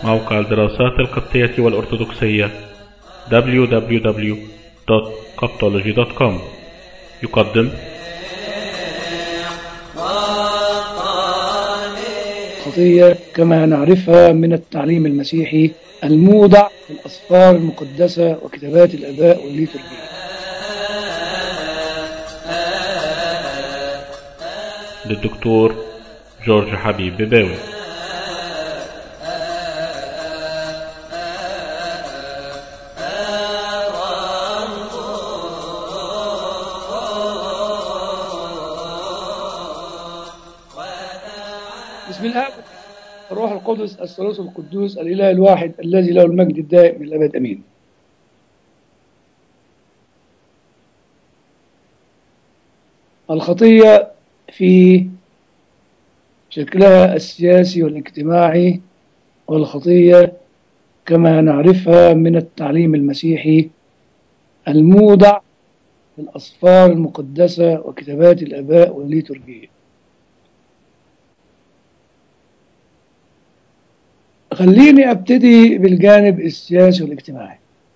موقع الدراسات القبطية والأرثوذكسية www.coptology.com يقدم خطية كما نعرفها من التعليم المسيحي الموضع في الأسفار المقدسة وكتابات الآباء والليتورجية للدكتور جورج حبيب بباوي بسم الله الروح القدس الثالوث القدوس الإله الواحد الذي له المجد الدائم إلى الأبد أمين الخطية في شكلها السياسي والاجتماعي والخطية كما نعرفها من التعليم المسيحي الموضع في الأسفار المقدسة وكتابات الآباء والليتورجية خليني أبتدي بالجانب السياسي والاجتماعي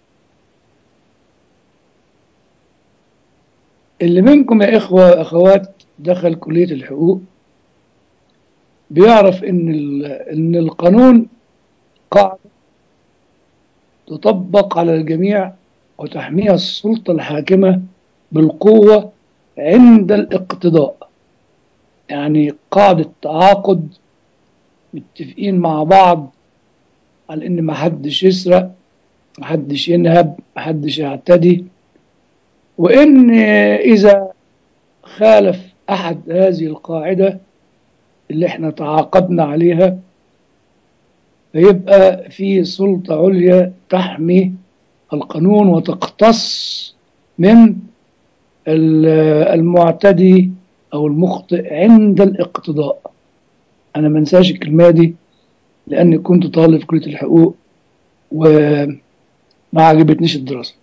اللي منكم يا إخوة أخوات دخل كلية الحقوق بيعرف إن إن القانون قاعدة تطبق على الجميع وتحميها السلطة الحاكمة بالقوة عند الاقتضاء يعني قاعدة تعاقد متفقين مع بعض على ان محدش يسرق محدش ينهب محدش يعتدي وان اذا خالف احد هذه القاعدة اللي احنا تعاقدنا عليها فيبقى في سلطة عليا تحمي القانون وتقتص من المعتدي او المخطئ عند الاقتضاء انا ما انساش الكلمه دي لاني كنت طالب في كليه الحقوق وما عجبتنيش الدراسه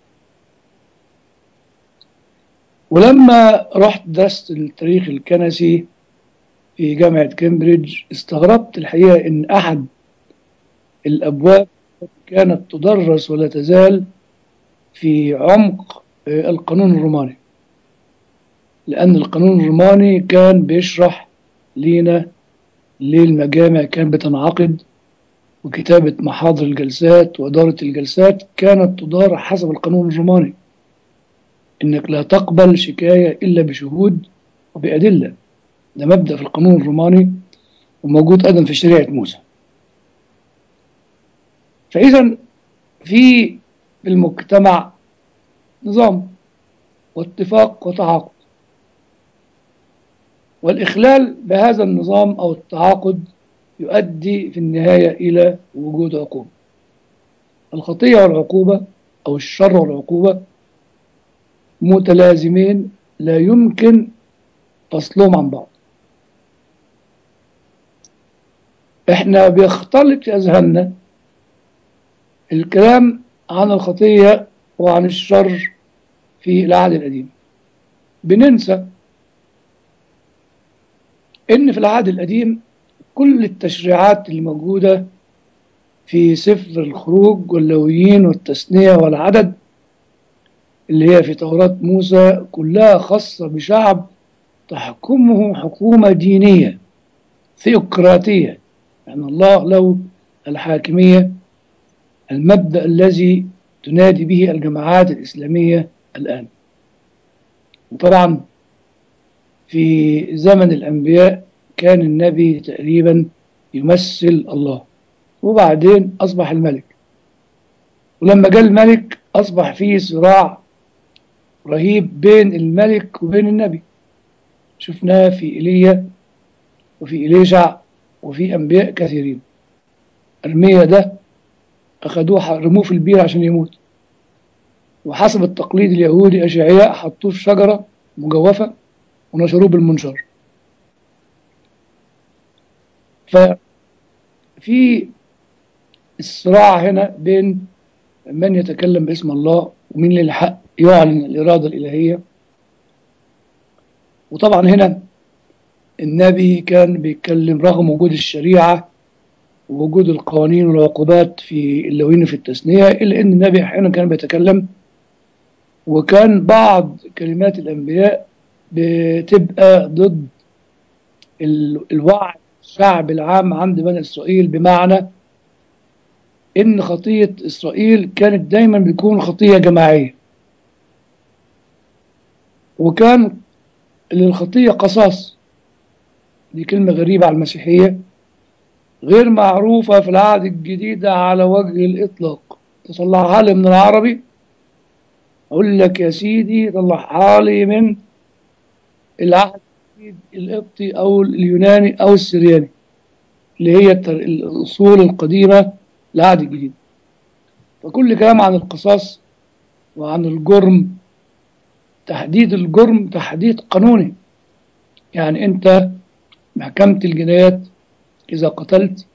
ولما رحت درست التاريخ الكنسي في جامعة كامبريدج استغربت الحقيقة إن أحد الأبواب كانت تدرس ولا تزال في عمق القانون الروماني لأن القانون الروماني كان بيشرح لينا ليه المجامع كانت بتنعقد وكتابة محاضر الجلسات وإدارة الجلسات كانت تدار حسب القانون الروماني إنك لا تقبل شكاية إلا بشهود وبأدلة ده مبدأ في القانون الروماني وموجود أيضا في شريعة موسى فإذا في المجتمع نظام واتفاق وتعاقد والإخلال بهذا النظام أو التعاقد يؤدي في النهاية إلى وجود عقوبة الخطية والعقوبة أو الشر والعقوبة متلازمين لا يمكن فصلهم عن بعض احنا بيختلط في أذهاننا الكلام عن الخطية وعن الشر في العهد القديم بننسى ان في العهد القديم كل التشريعات اللي موجودة في سفر الخروج واللويين والتثنية والعدد اللي هي في توراة موسى كلها خاصة بشعب تحكمه حكومة دينية ثيوقراطية يعني الله له الحاكمية المبدأ الذي تنادي به الجماعات الإسلامية الآن وطبعا في زمن الأنبياء كان النبي تقريبا يمثل الله وبعدين أصبح الملك ولما جاء الملك أصبح فيه صراع رهيب بين الملك وبين النبي شفناه في إيليا وفي إليشع وفي أنبياء كثيرين أرميا ده أخدوه رموه في البير عشان يموت وحسب التقليد اليهودي أشعياء حطوه في شجرة مجوفة ونشروه بالمنشار ففي الصراع هنا بين من يتكلم باسم الله ومين اللي الحق يعلن الإرادة الإلهية وطبعا هنا النبي كان بيتكلم رغم وجود الشريعة ووجود القوانين والعقوبات في اللوين في التثنية إلا أن النبي أحيانا كان بيتكلم وكان بعض كلمات الأنبياء بتبقى ضد ال- الوعي الشعب العام عند بني إسرائيل بمعنى إن خطية إسرائيل كانت دايما بتكون خطية جماعية وكان للخطية قصاص دي كلمة غريبة على المسيحية غير معروفة في العهد الجديد على وجه الإطلاق تطلعها لي من العربي أقول لك يا سيدي طلعها لي من العهد الجديد القبطي أو اليوناني أو السرياني اللي هي التر- الأصول القديمة للعهد الجديد فكل كلام عن القصاص وعن الجرم تحديد الجرم تحديد قانوني يعني أنت محكمة الجنايات إذا قتلت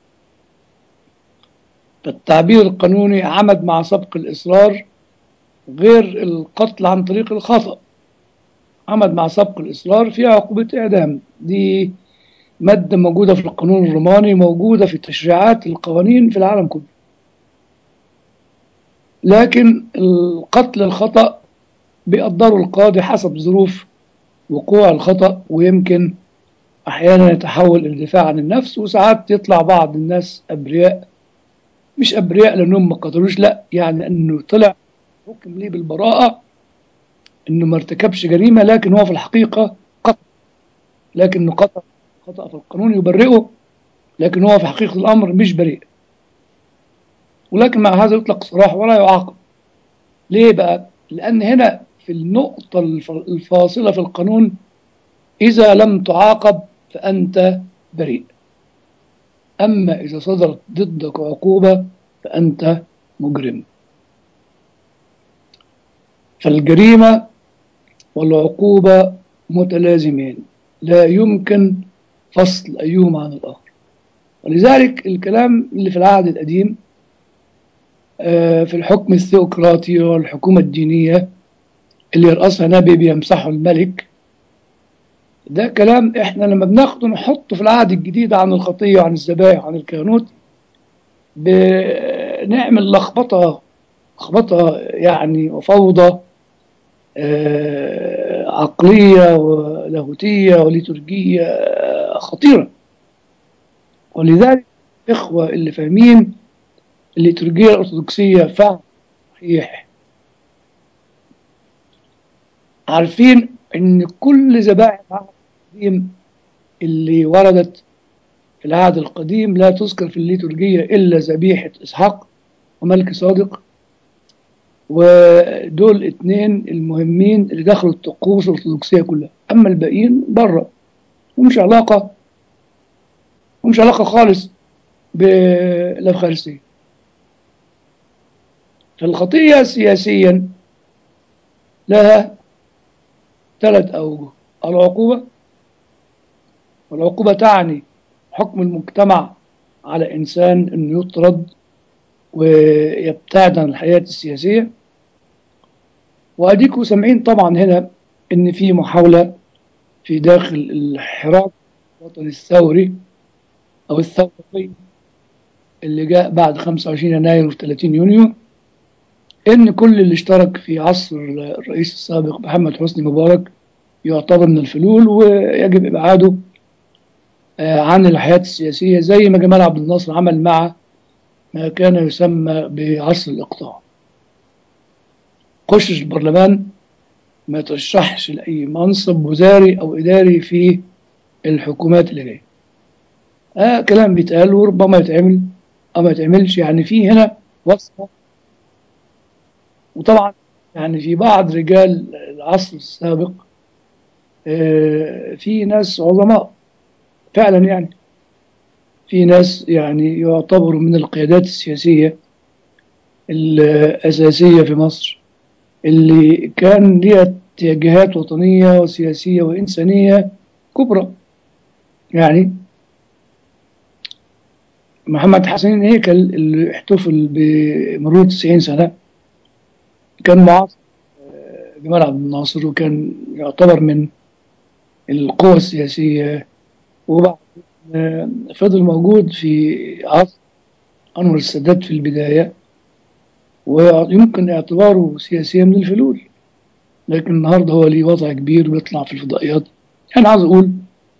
فالتعبير القانوني عمد مع سبق الإصرار غير القتل عن طريق الخطأ عمد مع سبق الإصرار فيها عقوبة إعدام دي مادة موجودة في القانون الروماني موجودة في تشريعات القوانين في العالم كله لكن القتل الخطأ بيقدره القاضي حسب ظروف وقوع الخطأ ويمكن أحيانا يتحول إلى دفاع عن النفس وساعات يطلع بعض الناس أبرياء مش أبرياء لأنهم ما قتلوش لا يعني أنه طلع حكم ليه بالبراءة أنه ما ارتكبش جريمة لكن هو في الحقيقة قتل لكنه قتل خطأ في القانون يبرئه لكن هو في حقيقة الأمر مش بريء ولكن مع هذا يطلق سراح ولا يعاقب ليه بقى؟ لأن هنا في النقطة الف- الفاصلة في القانون إذا لم تعاقب فأنت بريء أما إذا صدرت ضدك عقوبة فأنت مجرم فالجريمة والعقوبة متلازمين لا يمكن فصل أيهما عن الآخر ولذلك الكلام اللي في العهد القديم آه، في الحكم الثيوقراطي والحكومة الدينية اللي يرأسها نبي بيمسحه الملك ده كلام احنا لما بناخده نحطه في العهد الجديد عن الخطية وعن الذبائح وعن الكهنوت بنعمل لخبطة لخبطة يعني وفوضى آه، عقلية ولاهوتية وليتورجية آه، خطيرة ولذلك الإخوة اللي فاهمين الليتورجية الأرثوذكسية فهم صحيح عارفين إن كل ذبائح العهد القديم اللي وردت في العهد القديم لا تذكر في الليتورجية إلا ذبيحة إسحاق وملك صادق ودول اتنين المهمين اللي دخلوا الطقوس الأرثوذكسية كلها أما الباقيين بره ومش علاقة ومش علاقة خالص بالأفخارستية فالخطية سياسيا لها ثلاث أوجه العقوبة والعقوبة تعني حكم المجتمع على إنسان أنه يطرد ويبتعد عن الحياة السياسية وأديكوا سامعين طبعا هنا إن في محاولة في داخل الحراك الوطني الثوري أو الثوري اللي جاء بعد 25 يناير و 30 يونيو إن كل اللي اشترك في عصر الرئيس السابق محمد حسني مبارك يعتبر من الفلول ويجب إبعاده آه، عن الحياة السياسية زي ما جمال عبد الناصر عمل مع ما كان يسمى بعصر الإقطاع خشش البرلمان ما ترشحش لأي منصب وزاري أو إداري في الحكومات اللي جاية آه كلام بيتقال وربما يتعمل أو ما يتعملش يعني في هنا وصفة وطبعا يعني في بعض رجال العصر السابق آه في ناس عظماء فعلا يعني في ناس يعني يعتبروا من القيادات السياسية الأساسية في مصر اللي كان ليها اتجاهات وطنية وسياسية وإنسانية كبرى يعني محمد حسين هيكل اللي احتفل بمرور 90 سنة كان معاصر آه، جمال عبد الناصر وكان يعتبر من القوى السياسية وبعد آه، فضل موجود في عصر أنور السادات في البداية ويمكن اعتباره سياسيا من الفلول لكن النهارده هو ليه وضع كبير ويطلع في الفضائيات أنا عاوز أقول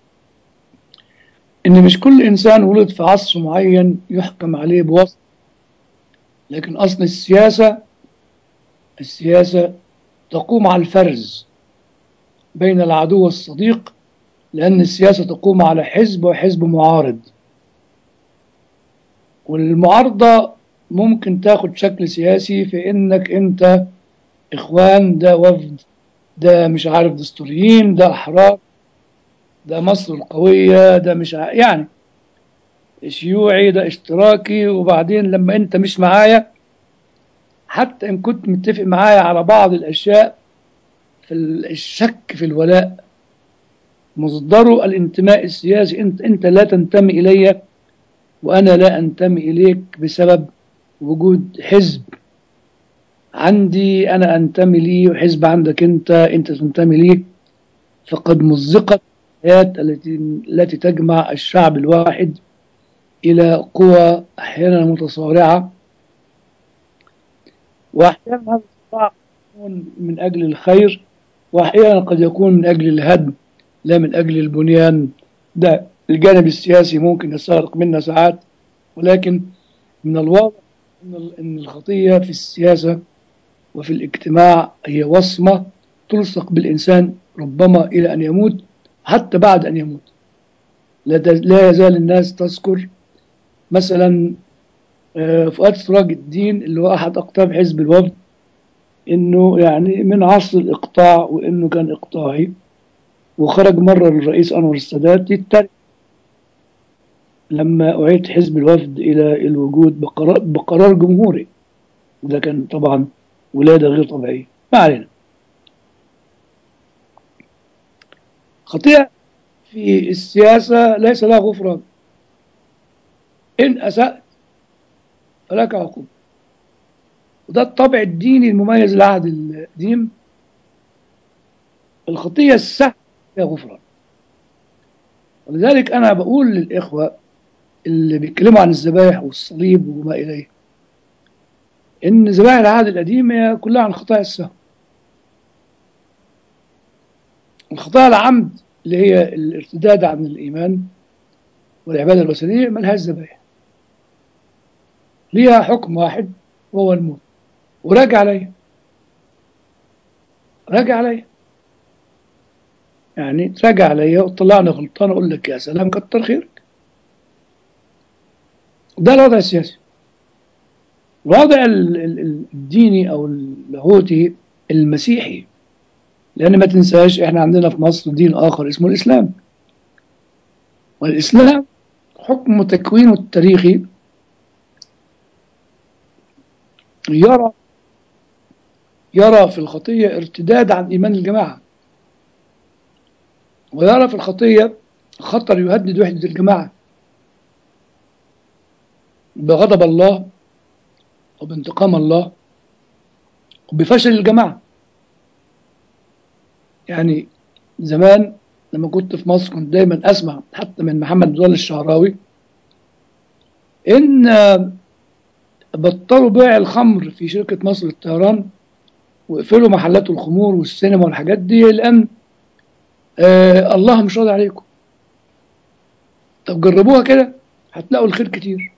إن مش كل إنسان ولد في عصر معين يحكم عليه بوصف لكن أصل السياسة السياسة تقوم على الفرز بين العدو والصديق لأن السياسة تقوم على حزب وحزب معارض والمعارضة ممكن تاخد شكل سياسي في إنك أنت إخوان ده وفد ده مش عارف دستوريين ده أحرار ده مصر القوية ده مش ع... يعني شيوعي ده اشتراكي وبعدين لما أنت مش معايا حتى إن كنت متفق معايا على بعض الأشياء في الشك في الولاء مصدره الانتماء السياسي انت انت لا تنتمي الي وانا لا انتمي اليك بسبب وجود حزب عندي انا انتمي ليه وحزب عندك انت انت تنتمي ليه فقد مزقت الحياة التي التي تجمع الشعب الواحد الى قوى احيانا متصارعه واحيانا هذا الصراع يكون من اجل الخير واحيانا قد يكون من اجل الهدم لا من أجل البنيان ده الجانب السياسي ممكن يستغرق منا ساعات ولكن من الواضح أن الخطية في السياسة وفي الاجتماع هي وصمة تلصق بالإنسان ربما إلى أن يموت حتى بعد أن يموت لا يزال الناس تذكر مثلا فؤاد سراج الدين اللي هو أحد أقطاب حزب الوفد إنه يعني من عصر الإقطاع وإنه كان إقطاعي وخرج مرة الرئيس أنور السادات يترك لما أعيد حزب الوفد إلى الوجود بقرار, بقرار جمهوري وده كان طبعا ولادة غير طبيعية ما علينا خطيئة في السياسة ليس لها غفران إن أسأت فلك عقوبة وده الطبع الديني المميز للعهد القديم الخطية السهلة فيها غفران ولذلك أنا بقول للإخوة اللي بيتكلموا عن الذبائح والصليب وما إليه إن ذبائح العهد القديم هي كلها عن خطايا السهو الخطايا العمد اللي هي الارتداد عن الإيمان والعبادة الوثنية ملهاش ذبائح ليها حكم واحد وهو الموت وراجع عليا راجع عليا يعني تراجع عليا وطلعني غلطان اقول لك يا سلام كتر خيرك ده الوضع السياسي الوضع الديني او اللاهوتي المسيحي لان ما تنساش احنا عندنا في مصر دين اخر اسمه الاسلام والاسلام حكم تكوينه التاريخي يرى يرى في الخطيه ارتداد عن ايمان الجماعه ويرى في الخطية خطر يهدد وحدة الجماعة بغضب الله وبانتقام الله وبفشل الجماعة يعني زمان لما كنت في مصر كنت دايما أسمع حتى من محمد نضال الشعراوي إن بطلوا بيع الخمر في شركة مصر للطيران وقفلوا محلات الخمور والسينما والحاجات دي لأن آه الله مش راضي عليكم طب جربوها كده هتلاقوا الخير كتير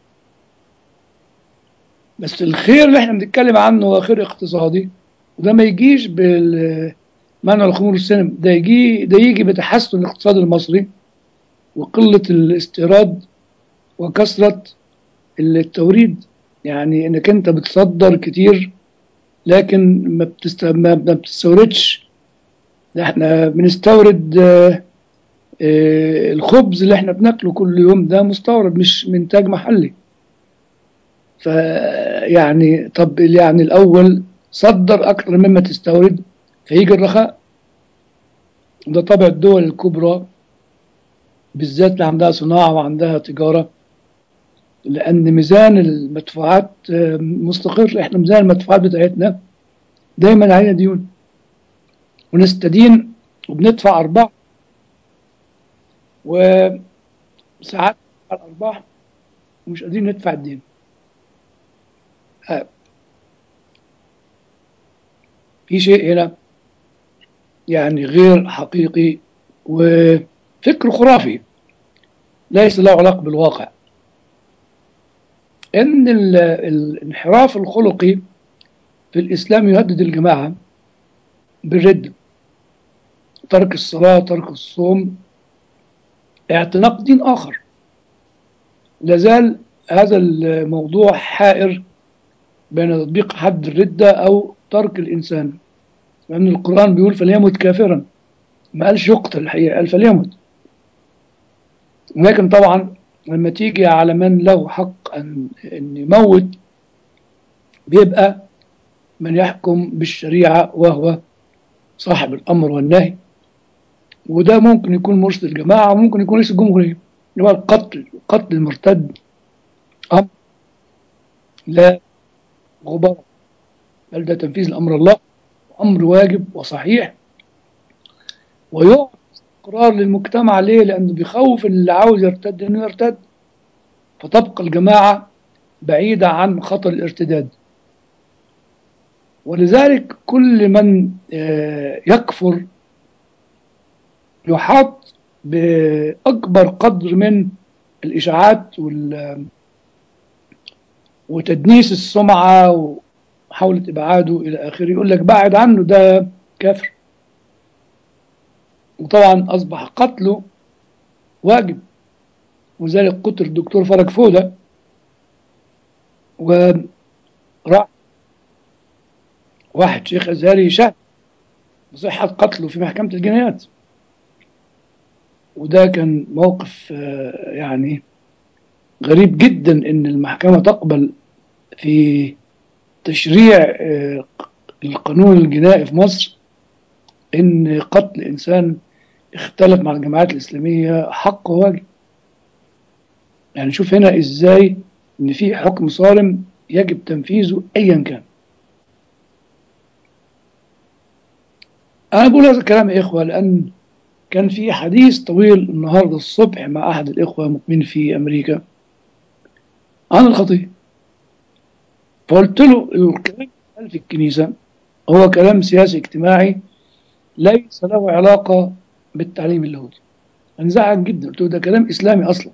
بس الخير اللي احنا بنتكلم عنه هو خير اقتصادي وده ما يجيش بالمنع الخمور والسينما ده يجي ده يجي بتحسن الاقتصاد المصري وقلة الاستيراد وكثرة التوريد يعني انك انت بتصدر كتير لكن ما, بتست... ما بتستوردش ده احنا بنستورد آه آه الخبز اللي احنا بناكله كل يوم ده مستورد مش من انتاج محلي فيعني طب يعني الاول صدر اكتر مما تستورد فيجي الرخاء ده طبع الدول الكبرى بالذات اللي عندها صناعه وعندها تجاره لان ميزان المدفوعات مستقر احنا ميزان المدفوعات بتاعتنا دايما علينا ديون ونستدين وبندفع أربعة ساعات على الأرباح ومش قادرين ندفع الدين آه. في شيء هنا يعني غير حقيقي وفكر خرافي ليس له علاقة بالواقع ان ال- الانحراف الخلقي في الاسلام يهدد الجماعه بالرد ترك الصلاه ترك الصوم اعتناق دين اخر لازال هذا الموضوع حائر بين تطبيق حد الرده او ترك الانسان لان القران بيقول فليمت كافرا ما قالش يقتل الحقيقه قال فليمت لكن طبعا لما تيجي على من له حق أن, أن يموت بيبقى من يحكم بالشريعة وهو صاحب الأمر والنهي وده ممكن يكون مرشد الجماعة وممكن يكون رئيس الجمهورية اللي هو القتل قتل المرتد أمر لا غبار بل ده تنفيذ لأمر الله أمر واجب وصحيح ويعطي استقرار للمجتمع ليه؟ لأنه بيخوف اللي عاوز يرتد إنه يرتد فتبقى الجماعة بعيدة عن خطر الارتداد ولذلك كل من آه، يكفر يحاط بأكبر قدر من الإشاعات وال وتدنيس السمعة ومحاولة إبعاده إلى آخره يقول لك بعد عنه ده كافر وطبعا أصبح قتله واجب وذلك قتل الدكتور فرج فودة وراح واحد شيخ أزهري شهد بصحة قتله في محكمة الجنايات وده كان موقف آه، يعني غريب جدا ان المحكمة تقبل في تشريع آه، القانون الجنائي في مصر ان قتل انسان اختلف مع الجماعات الاسلامية حق وواجب يعني شوف هنا ازاي ان في حكم صارم يجب تنفيذه ايا كان انا بقول هذا الكلام يا اخوه لان كان في حديث طويل النهارده الصبح مع احد الاخوه المقيمين في امريكا عن الخطيه فقلت له الكلام اللي قال في الكنيسه هو كلام سياسي اجتماعي ليس له علاقه بالتعليم اللاهوتي انزعج جدا قلت له ده كلام اسلامي اصلا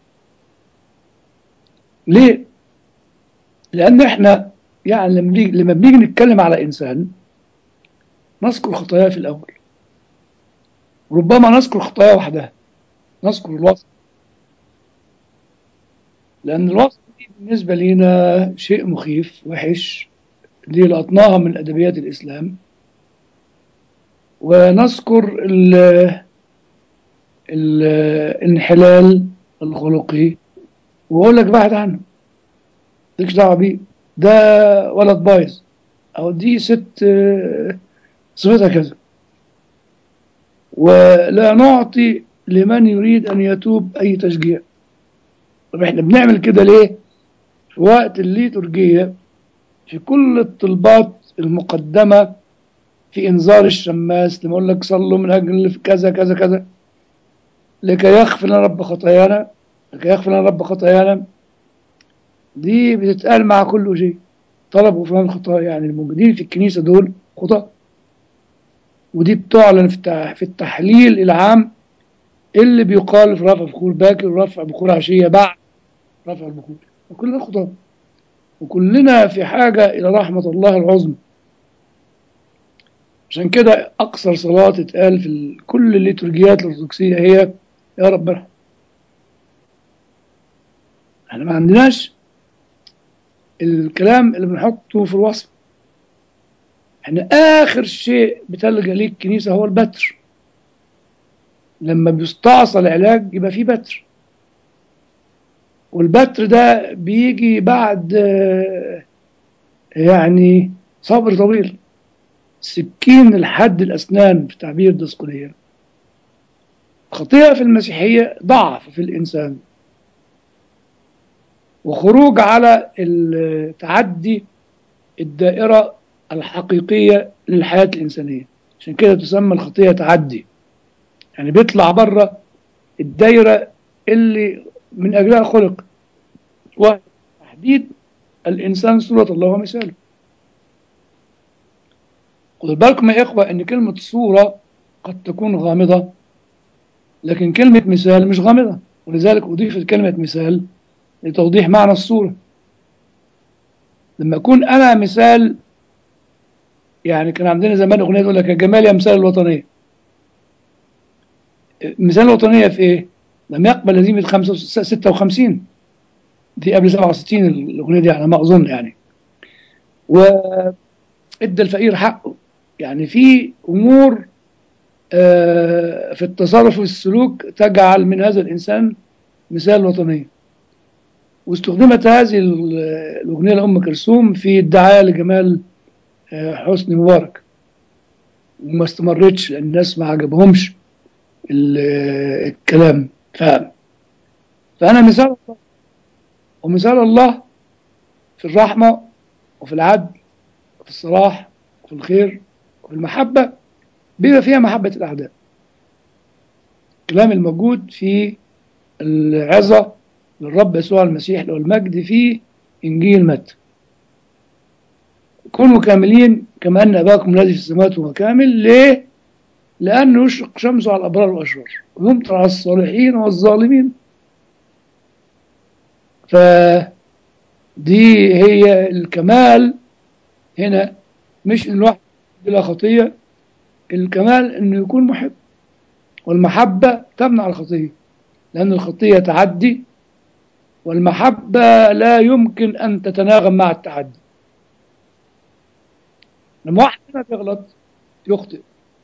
ليه؟ لان احنا يعني لما بنيجي لما بنيجي نتكلم على انسان نذكر خطاياه في الاول ربما نذكر خطاياه وحدها نذكر الوصف لأن الوصف دي بالنسبة لنا شيء مخيف وحش دي لقطناها من أدبيات الإسلام ونذكر ال الانحلال الخلقي وأقول لك بعد عنه مالكش دعوة بيه ده ولد بايظ أو دي ست آه، صفتها كذا ولا نعطي لمن يريد أن يتوب أي تشجيع طب احنا بنعمل كده ليه في وقت الليتورجية في كل الطلبات المقدمة في إنذار الشماس لما أقول لك صلوا من أجل في كذا كذا كذا لكي يغفر لنا رب خطايانا لكي يغفر لنا رب خطايانا دي بتتقال مع كل شيء طلب غفران الخطايا يعني الموجودين في الكنيسة دول خطاة ودي بتعلن في التح- في التحليل العام اللي بيقال في رفع بخور باكر ورفع بخور عشية بعد رفع البخور وكلنا خطاة وكلنا في حاجة إلى رحمة الله العظمى عشان كده أقصر صلاة تتقال في ال- كل الليتورجيات الأرثوذكسية هي يا رب ارحم احنا ما عندناش الكلام اللي بنحطه في الوصف احنا آخر شيء بتلجأ ليه الكنيسة هو البتر لما بيستعصى العلاج يبقى فيه بتر والبتر ده بيجي بعد آه، يعني صبر طويل سكين لحد الأسنان في تعبير ديسقوريا خطيئة في المسيحية ضعف في الإنسان وخروج على التعدي الدائرة الحقيقية للحياة الإنسانية عشان كده تسمى الخطيئة تعدي يعني بيطلع بره الدايرة اللي من أجلها خلق وتحديد الإنسان صورة الله ومثاله خدوا بالكم يا إخوة إن كلمة صورة قد تكون غامضة لكن كلمة مثال مش غامضة ولذلك أضيفت كلمة مثال لتوضيح معنى الصورة لما أكون أنا مثال يعني كان عندنا زمان أغنية تقول لك يا جمال يا مثال الوطنية مثال الوطنية في إيه؟ لم يقبل هزيمة 56 دي قبل 67 الأغنية دي على ما أظن يعني وإدى الفقير حقه يعني في أمور في التصرف والسلوك تجعل من هذا الإنسان مثال وطنية واستخدمت هذه الأغنية لأم كلثوم في الدعاية لجمال حسني مبارك وما استمرتش لأن الناس ما عجبهمش الكلام ف... فأنا مثال الله ومثال الله في الرحمة وفي العدل وفي الصلاح وفي الخير وفي المحبة بما فيها محبة الأعداء الكلام الموجود في العظة للرب يسوع المسيح له المجد في إنجيل متى كونوا كاملين كما أن أباكم الذي في السماوات هو كامل ليه؟ لأنه يشرق شمسه على الأبرار والأشرار ويمطر على الصالحين والظالمين فدي هي الكمال هنا مش إن الواحد بلا خطية الكمال إنه يكون محب والمحبة تمنع الخطية لأن الخطية تعدي والمحبة لا يمكن أن تتناغم مع التعدي لما واحد هنا بيغلط يخطئ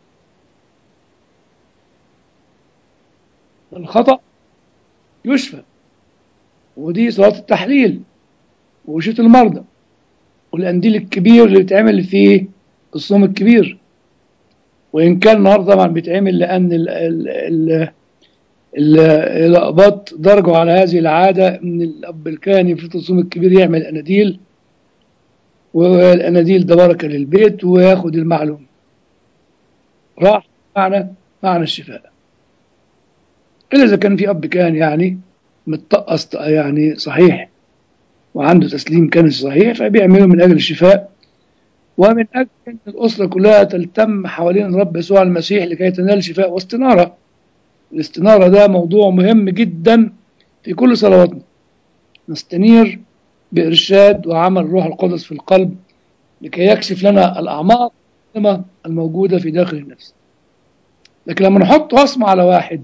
الخطأ يشفى ودي صلاة التحليل ووشية المرضى والقنديل الكبير اللي بيتعمل فيه الصوم الكبير وإن كان النهارده طبعا بيتعمل لأن ال ال ال الأقباط درجوا على هذه العادة من الأب الكاهن في الصوم الكبير يعمل أناديل والأناديل ده بركة للبيت وياخد المعلومة راح معنى معنى الشفاء إلا إذا كان في أب كان يعني متطقص يعني صحيح وعنده تسليم كنسي صحيح فبيعمله من أجل الشفاء ومن أجل أن الأسرة كلها تلتم حوالين الرب يسوع المسيح لكي تنال شفاء واستنارة الاستنارة ده موضوع مهم جدا في كل صلواتنا نستنير بإرشاد وعمل الروح القدس في القلب لكي يكشف لنا الأعماق الموجودة في داخل النفس لكن لما نحط وصمة على واحد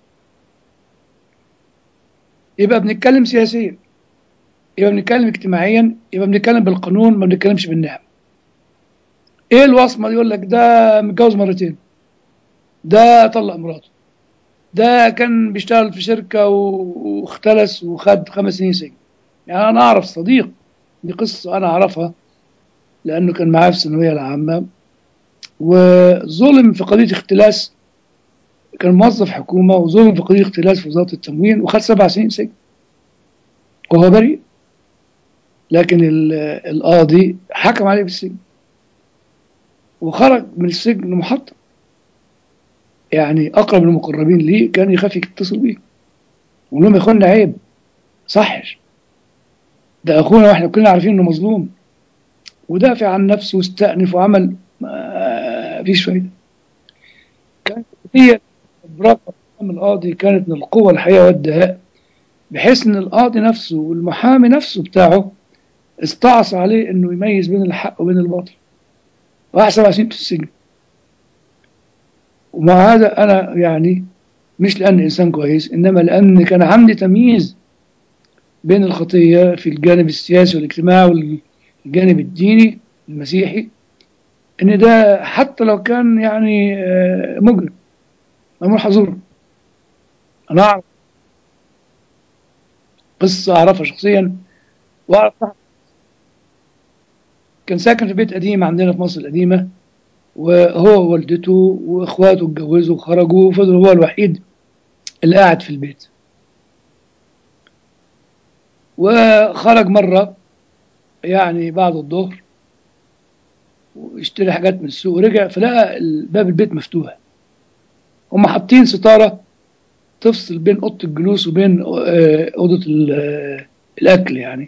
يبقى بنتكلم سياسيا يبقى بنتكلم اجتماعيا يبقى بنتكلم بالقانون ما بنتكلمش بالنعم ايه الوصمه يقول لك ده متجوز مرتين ده طلق مراته ده كان بيشتغل في شركه واختلس وخد خمس سنين سجن يعني انا اعرف صديق دي قصه انا اعرفها لانه كان معايا في الثانويه العامه وظلم في قضيه اختلاس كان موظف حكومه وظلم في قضيه اختلاس في وزاره التموين وخد سبع سنين سجن وهو بريء لكن القاضي حكم عليه بالسجن وخرج من السجن محطم يعني اقرب المقربين ليه كان يخاف يتصل بيه ويقول لهم يا اخوانا عيب صحش ده اخونا واحنا كلنا عارفين انه مظلوم ودافع عن نفسه واستأنف وعمل ما فيش فايده كانت هي برافو القاضي كانت من القوة الحقيقة والدهاء بحيث ان القاضي نفسه والمحامي نفسه بتاعه استعصى عليه انه يميز بين الحق وبين الباطل راح سبع سنين في السجن ومع هذا انا يعني مش لان انسان كويس انما لان كان عندي تمييز بين الخطيه في الجانب السياسي والاجتماعي والجانب الديني المسيحي ان ده حتى لو كان يعني مجرم ممنوع حظوره انا اعرف قصه اعرفها شخصيا واعرفها كان ساكن في بيت قديم عندنا في مصر القديمة وهو ووالدته واخواته اتجوزوا وخرجوا وفضل هو الوحيد اللي قاعد في البيت وخرج مرة يعني بعد الظهر واشتري حاجات من السوق ورجع فلقى باب البيت مفتوح هم حاطين ستارة تفصل بين اوضه الجلوس وبين آه، اوضه ال- آه، الاكل يعني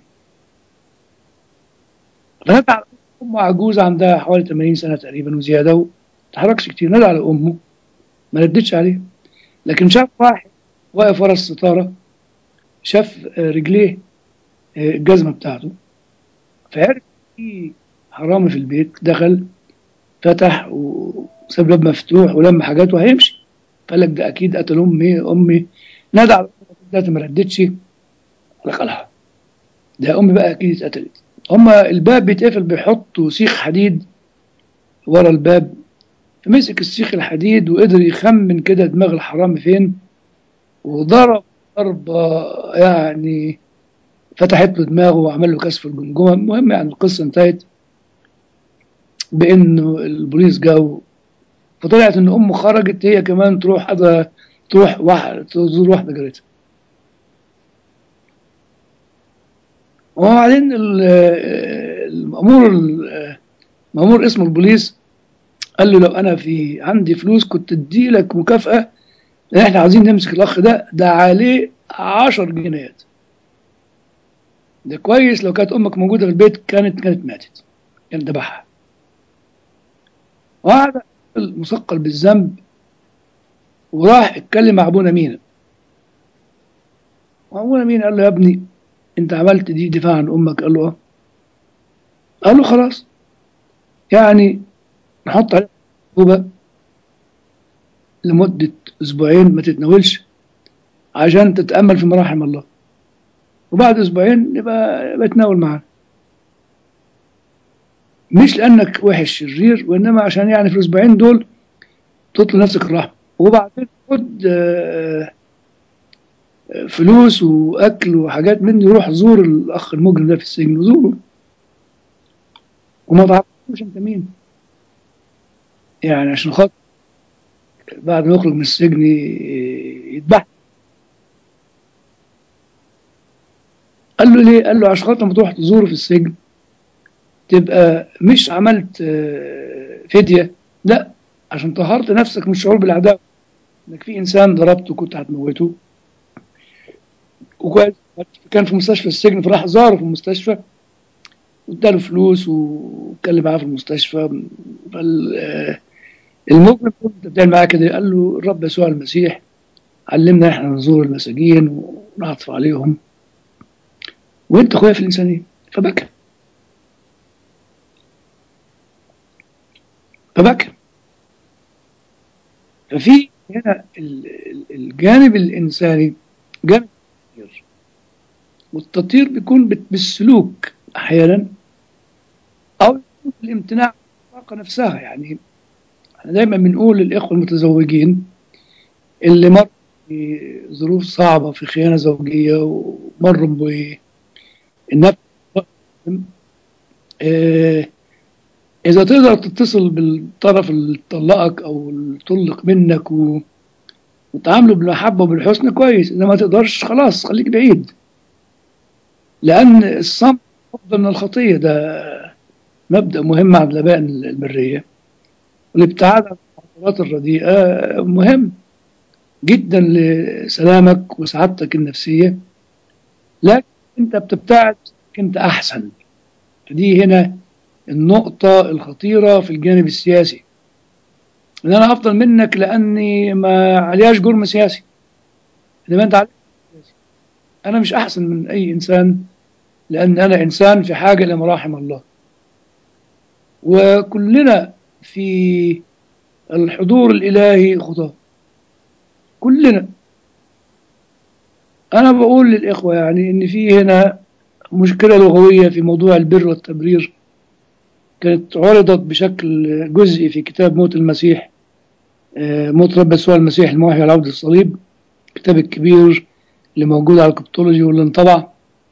فنادى على امه عجوز عندها حوالي 80 سنه تقريبا وزياده وما تحركش كتير نادى على امه ما ردتش عليه لكن شاف واحد واقف ورا الستاره شاف آه، رجليه آه، الجزمه بتاعته فعرف في حرامي في البيت دخل فتح وساب الباب مفتوح ولم حاجاته وهيمشي قال لك ده اكيد قتل امي امي نادى على امي ما ردتش قال لك الله ده امي بقى اكيد اتقتلت هما الباب بيتقفل بيحطوا سيخ حديد ورا الباب فمسك السيخ الحديد وقدر يخمن كده دماغ الحرامي فين وضرب ضربة يعني فتحت له دماغه وعمل له كسف الجمجمة المهم يعني القصة انتهت بانه البوليس جاوا فطلعت ان امه خرجت هي كمان تروح هذا تروح واحد تزور واحده جارتها وبعدين ال- المأمور المأمور اسمه البوليس قال له لو انا في عندي فلوس كنت ادي لك مكافأة لان احنا عايزين نمسك الاخ ده ده عليه عشر جنيهات ده كويس لو كانت امك موجودة في البيت كانت كانت ماتت كان ذبحها وقعد مثقل بالذنب وراح اتكلم مع ابونا مينا وابونا مينا قال له يا ابني انت عملت دي دفاع عن امك قال له اه قال له خلاص يعني نحط عليك عقوبة لمدة أسبوعين ما تتناولش عشان تتأمل في مراحم الله وبعد أسبوعين نبقى بتناول معانا مش لأنك وحش شرير وإنما عشان يعني في الأسبوعين دول تطلب نفسك الرحمة وبعدين خد آه، آه، فلوس وأكل وحاجات مني روح زور الأخ المجرم ده في السجن وزوره وما تعرفوش أنت مين يعني عشان خاطر بعد ما يخرج من السجن ي- يذبح قال له ليه؟ قال له عشان خاطر لما تروح تزوره في السجن تبقى مش عملت آه، فدية لا عشان طهرت نفسك من الشعور بالعداوة انك في انسان ضربته كنت هتموته وكويس كان في مستشفى السجن فراح زاره في المستشفى واداله فلوس واتكلم معاه في المستشفى فال- آه، المجرم قال له انت بتعمل معاه كده قال له الرب يسوع المسيح علمنا احنا نزور المساجين ونعطف عليهم وانت اخويا في الانسانيه فبكى فبكى ففي هنا ال- ال- الجانب الانساني جانب تطهير والتطهير بيكون بت- بالسلوك احيانا او يكون بالامتناع عن الطاقه نفسها يعني احنا دايما بنقول للاخوه المتزوجين اللي مروا بظروف صعبه في خيانه زوجيه ومروا بالنفس آه، إذا تقدر تتصل بالطرف اللي طلقك أو اللي طلق منك و... وتعامله بالمحبة وبالحسن كويس إذا ما تقدرش خلاص خليك بعيد لأن الصمت أفضل من الخطية ده مبدأ مهم عند الآباء البرية والابتعاد عن الخطوات الرديئة مهم جدا لسلامك وسعادتك النفسية لكن أنت بتبتعد أنت أحسن دي هنا النقطة الخطيرة في الجانب السياسي ان انا افضل منك لاني ما عليهاش جرم سياسي انما انت عليك جرم سياسي انا مش احسن من اي انسان لان انا انسان في حاجة لمراحم الله وكلنا في الحضور الالهي خطاه كلنا انا بقول للاخوة يعني ان في هنا مشكلة لغوية في موضوع البر والتبرير كانت عرضت بشكل جزئي في كتاب موت المسيح آه، موت رب يسوع المسيح الموحي على عود الصليب الكتاب الكبير اللي موجود على الكبتولوجي واللي انطبع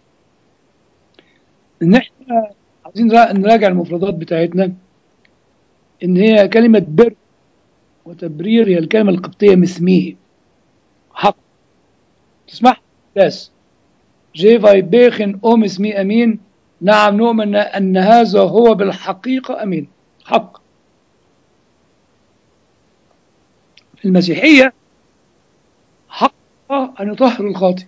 ان احنا عايزين نرا- نراجع المفردات بتاعتنا ان هي كلمة بر وتبرير هي الكلمة القبطية مسميه حق تسمح بس جي فاي بيخن أم اسمي أمين نعم نؤمن أن هذا هو بالحقيقة أمين حق في المسيحية حق الله أن يطهر الخاطئ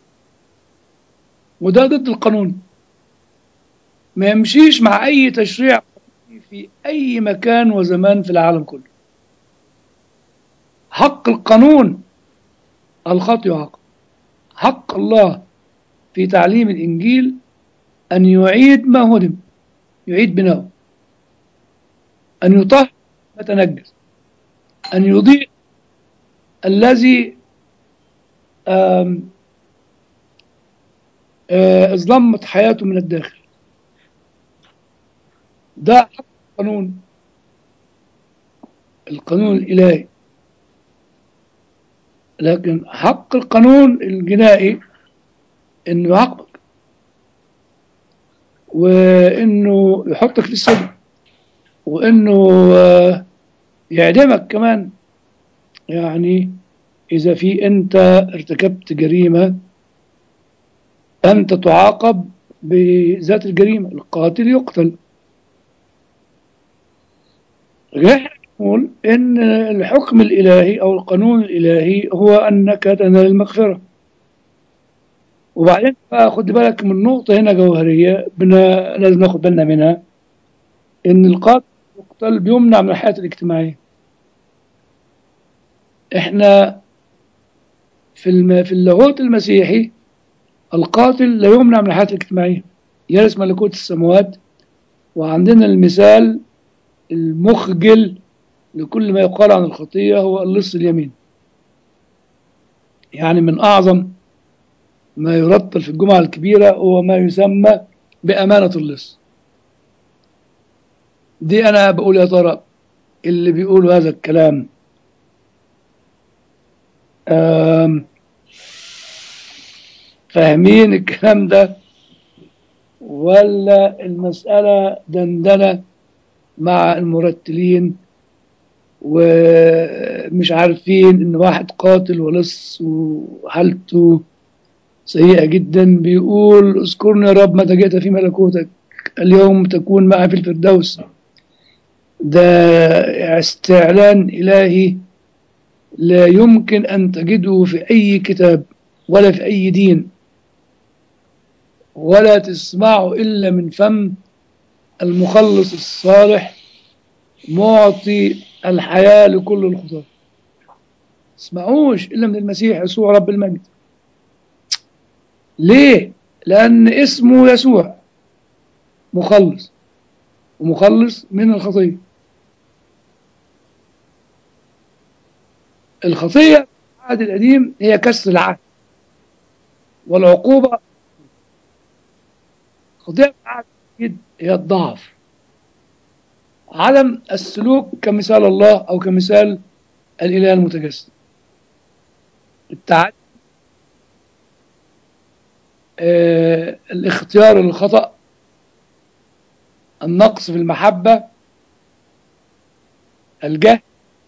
وده ضد القانون ما يمشيش مع أي تشريع في أي مكان وزمان في العالم كله حق القانون الخاطئ يعاقب حق الله في تعليم الإنجيل أن يعيد ما هدم يعيد بناؤه أن يطهر ما تنجس أن يضيء الذي آم، آه، ظلمت حياته من الداخل ده حق القانون القانون الإلهي لكن حق القانون الجنائي انه يعاقبك وانه يحطك في السجن وانه آه، يعدمك كمان يعني اذا في انت ارتكبت جريمه انت تعاقب بذات الجريمه القاتل يقتل احنا نقول ان الحكم الالهي او القانون الالهي هو انك تنال المغفره وبعدين بقى خد بالك من نقطة هنا جوهرية بنا لازم ناخد بالنا منها إن القاتل يقتل بيمنع من الحياة الاجتماعية. إحنا في الم... في اللاهوت المسيحي القاتل لا يمنع من الحياة الاجتماعية يرث ملكوت السماوات وعندنا المثال المخجل لكل ما يقال عن الخطية هو اللص اليمين يعني من أعظم ما يرتل في الجمعة الكبيرة هو ما يسمى بأمانة اللص دي أنا بقول يا ترى اللي بيقولوا هذا الكلام آم، فاهمين الكلام ده ولا المسألة دندنة مع المرتلين ومش عارفين ان واحد قاتل ولص وحالته سيئة جدا بيقول اذكرني يا رب متى جئت في ملكوتك اليوم تكون معي في الفردوس ده استعلان إلهي لا يمكن أن تجده في أي كتاب ولا في أي دين ولا تسمعه إلا من فم المخلص الصالح معطي الحياة لكل الخطاة تسمعوش إلا من المسيح يسوع رب المجد ليه؟ لأن اسمه يسوع مخلص ومخلص من الخطية الخطية في العهد القديم هي كسر العهد والعقوبة الخطية في العهد الجديد هي الضعف عدم السلوك كمثال الله أو كمثال الإله المتجسد التعدي آه، الاختيار للخطأ النقص في المحبة الجهل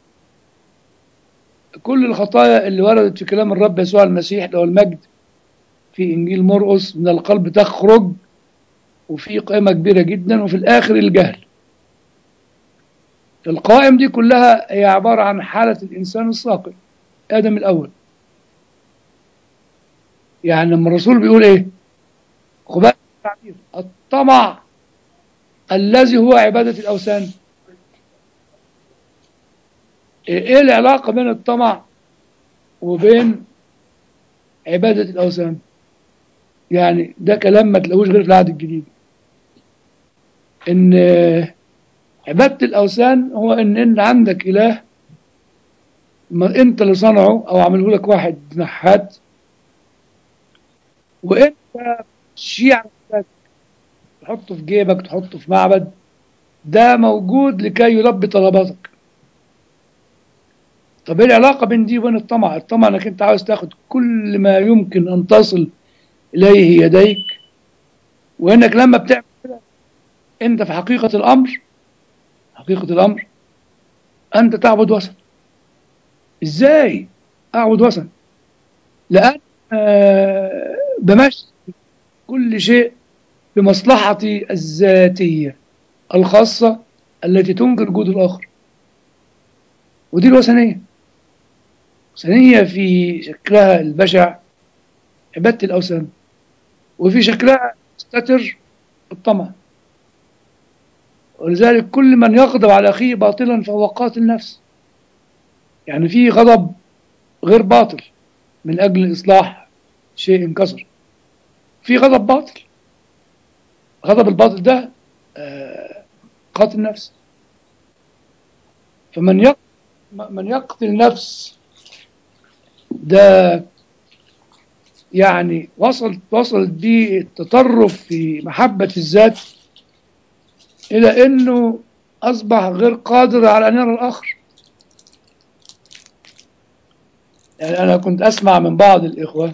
كل الخطايا اللي وردت في كلام الرب يسوع المسيح له المجد في إنجيل مرقس من القلب تخرج وفي قائمة كبيرة جدا وفي الآخر الجهل القائم دي كلها هي عبارة عن حالة الإنسان الساقط آدم الأول يعني لما الرسول بيقول إيه خباء التعبير الطمع الذي هو عبادة الأوثان إيه العلاقة بين الطمع وبين عبادة الأوثان يعني ده كلام ما تلاقوش غير في العهد الجديد إن عبادة الأوثان هو إن إن عندك إله ما أنت اللي صنعه أو عمله لك واحد نحات وأنت شيع تحطه في جيبك تحطه في معبد ده موجود لكي يلبي طلباتك طب ايه العلاقه بين دي وبين الطمع الطمع انك انت عاوز تاخد كل ما يمكن ان تصل اليه يديك وانك لما بتعمل كده انت في حقيقه الامر حقيقه الامر انت تعبد وثن ازاي اعبد وثن لان آه بمشي كل شيء بمصلحتي الذاتيه الخاصه التي تنكر وجود الاخر ودي الوثنيه ثانية في شكلها البشع عبادة الأوثان وفي شكلها مستتر الطمع ولذلك كل من يغضب على أخيه باطلا فهو قاتل نفس يعني في غضب غير باطل من أجل إصلاح شيء انكسر في غضب باطل غضب الباطل ده آه، قاتل نفس فمن يق... من يقتل نفس ده يعني وصل وصل بيه التطرف في محبة الذات إلى أنه أصبح غير قادر على أن يرى الآخر يعني أنا كنت أسمع من بعض الإخوة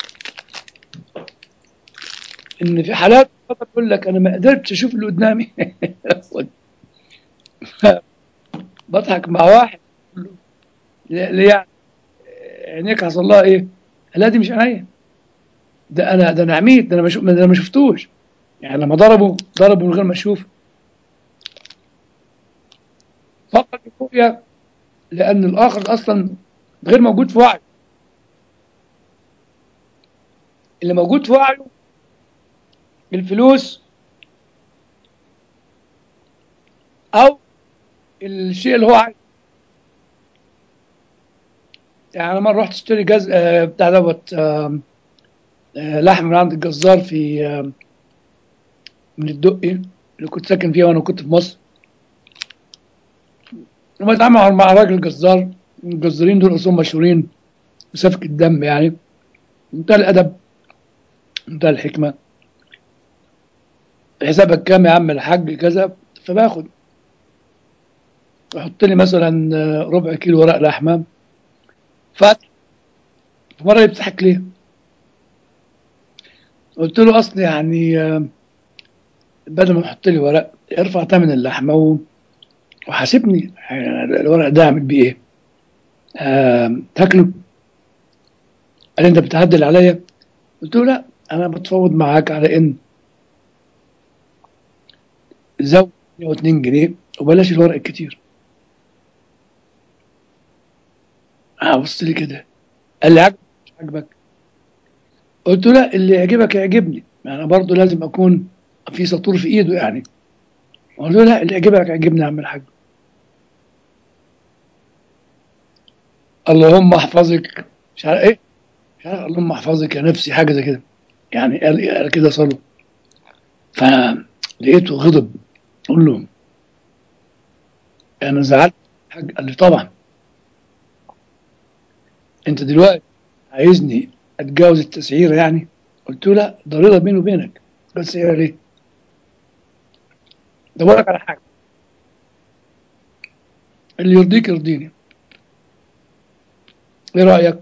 إن في حالات يقول لك أنا ما قدرتش أشوف اللي قدامي بضحك مع واحد ليه يعني عينيك حصل لها ايه؟ لا دي مش عينيا ده انا ده انا عميت ده انا ما شف- ده انا ما شفتوش يعني لما ضربوا ضربوا من غير ما اشوف فقط الرؤية لان الاخر اصلا غير موجود في وعيه اللي موجود في وعيه الفلوس او الشيء اللي هو عايزه يعني انا مره رحت اشتري جز آه، بتاع دوت آه، آه، لحم من عند الجزار في آه، من الدقي اللي كنت ساكن فيها وانا كنت في مصر لما اتعامل مع راجل جزار الجزارين دول اصلا مشهورين بسفك الدم يعني منتهى الادب منتهى الحكمه حسابك كام يا عم الحاج كذا فباخد يحط لي مثلا آه، ربع كيلو ورق لحمه فاتح مرة بتضحك ليه؟ قلت له اصل يعني آه، بدل ما يحط لي ورق ارفع ثمن اللحمه و... وحاسبني يعني الورق ده اعمل بيه ايه؟ آه... تاكله؟ قال لي انت بتعدل عليا؟ قلت له لا انا بتفاوض معاك على ان زود 102 جنيه وبلاش الورق الكتير اه بص لي كده قال لي عجبك مش عجبك قلت له لا اللي يعجبك يعجبني انا برضه لازم اكون في سطور في ايده يعني قلت له لا اللي يعجبك يعجبني يا عم الحاج اللهم احفظك مش عارف ايه مش عارف اللهم احفظك يا نفسي حاجه زي كده يعني قال قال كده صلوا فلقيته غضب اقول له انا زعلت حاج قال لي طبعا انت دلوقتي عايزني اتجاوز التسعيره يعني قلت له لا ده رضا بيني وبينك بس سعيره ليه ده بقول لك على حاجه اللي يرضيك يرضيني ايه رايك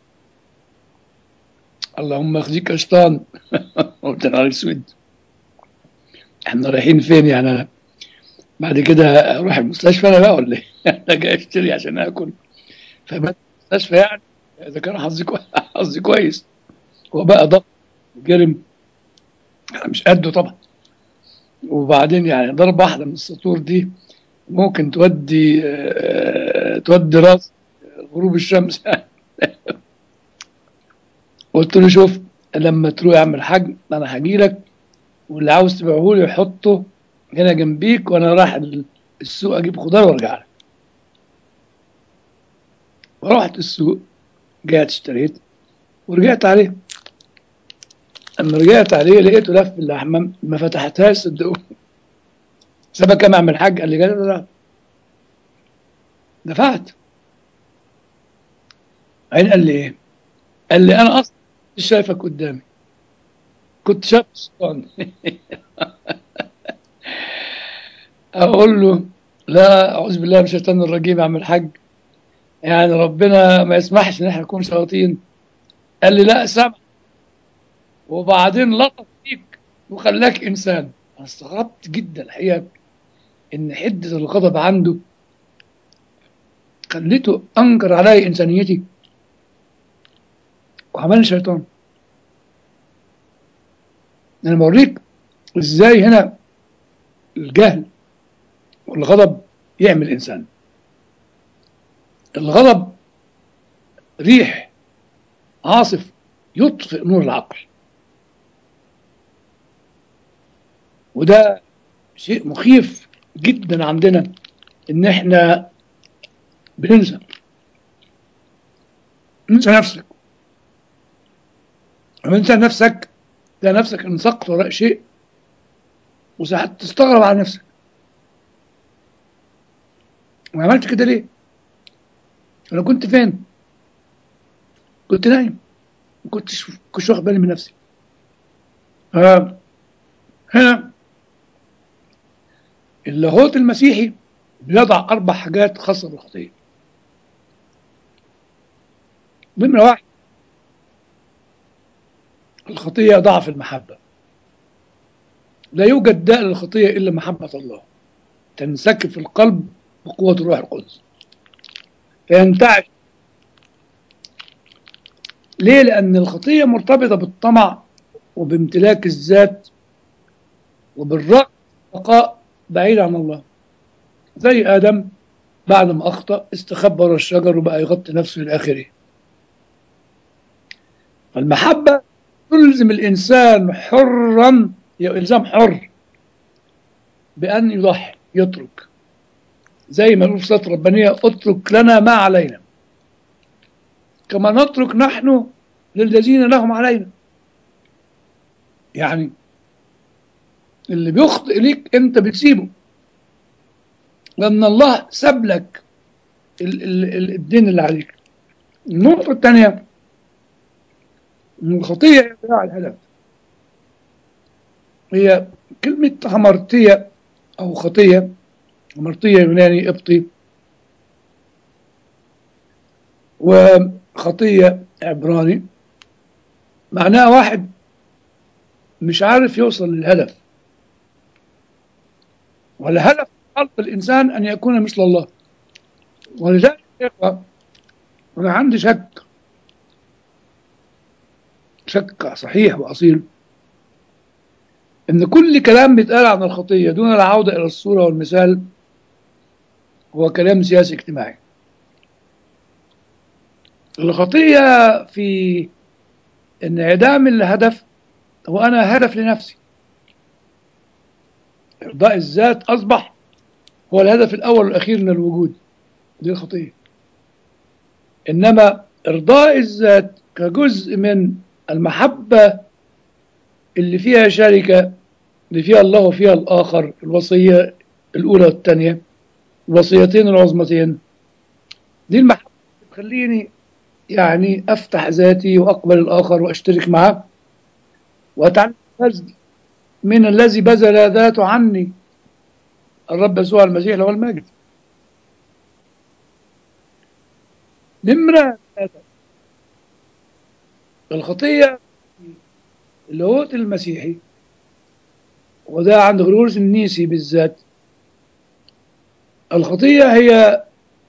اللهم اخزيك يا شيطان قلت انا على اسود احنا رايحين فين يعني بعد كده اروح المستشفى انا بقى ولا ايه؟ انا جاي اشتري عشان اكل فبقى المستشفى يعني اذا كان حظي كويس حظي كويس هو بقى ضغط وجرم انا مش قده طبعا وبعدين يعني ضربه واحده من السطور دي ممكن تودي آه، تودي راس غروب الشمس قلت له شوف لما تروح يا عم الحاج انا هجي لك واللي عاوز تبيعه لي حطه هنا جنبيك وانا رايح السوق اجيب خضار وارجع لك ورحت السوق جيت اشتريت ورجعت عليه لما رجعت عليه لقيته لف اللحمه ما فتحتهاش صدقوني سابها كام اعمل حاج قال لي قال لي لا دفعت بعدين قال لي ايه؟ قال لي انا اصلا مش شايفك قدامي كنت شايف الشيطان اقول له لا اعوذ بالله من الشيطان الرجيم يا عم الحاج يعني ربنا ما يسمحش ان احنا نكون شياطين قال لي لا سامح وبعدين لطف فيك وخلاك انسان انا استغربت جدا الحقيقه ان حده الغضب عنده خليته انكر علي انسانيتي وعملني شيطان انا بوريك ازاي هنا الجهل والغضب يعمل انسان الغضب ريح عاصف يطفئ نور العقل وده شيء مخيف جدا عندنا ان احنا بننسى انسى نفسك لما انسى نفسك تلاقي نفسك انسقت وراء شيء وساعات تستغرب على نفسك وعملت كده ليه؟ انا كنت فين؟ كنت نايم ما كنتش كنتش واخد بالي من نفسي آه. هنا اللاهوت المسيحي بيضع أربع حاجات خاصة بالخطية نمرة واحد الخطية ضعف المحبة لا يوجد داء للخطية إلا محبة الله تنسكب في القلب بقوة الروح القدس فينتعش ليه؟ لأن الخطية مرتبطة بالطمع وبامتلاك الذات وبالرغم بقاء بعيد عن الله زي آدم بعد ما أخطأ استخبى ورا الشجر وبقى يغطي نفسه إلى آخره فالمحبة تلزم الإنسان حرا إلزام حر بأن يضحي يترك زي ما نقول في صلاة ربانية اترك لنا ما علينا كما نترك نحن للذين لهم علينا يعني اللي بيخطئ ليك انت بتسيبه لان الله ساب لك ال- ال- ال- الدين اللي عليك النقطة الثانية ان الخطية هي ضياع الهدف هي كلمة همرتية أو خطية همرتية يوناني قبطي وخطية عبراني معناها واحد مش عارف يوصل للهدف والهدف قلب الإنسان أن يكون مثل الله ولذلك يا إخوة أنا عندي شك شك صحيح وأصيل إن كل كلام بيتقال عن الخطية دون العودة إلى الصورة والمثال هو كلام سياسي اجتماعي الخطية في انعدام الهدف هو أنا هدف لنفسي إرضاء الذات أصبح هو الهدف الأول والأخير من الوجود دي الخطية إنما إرضاء الذات كجزء من المحبة اللي فيها شركة اللي فيها الله وفيها الآخر الوصية الأولى والثانية الوصيتين العظمتين دي المحبة تخليني يعني أفتح ذاتي وأقبل الآخر وأشترك معه وأتعلم البذل من الذي بذل ذاته عني الرب يسوع المسيح له المجد نمرة ثلاثة الخطية اللاهوت المسيحي وده عند غرورس النيسي بالذات الخطية هي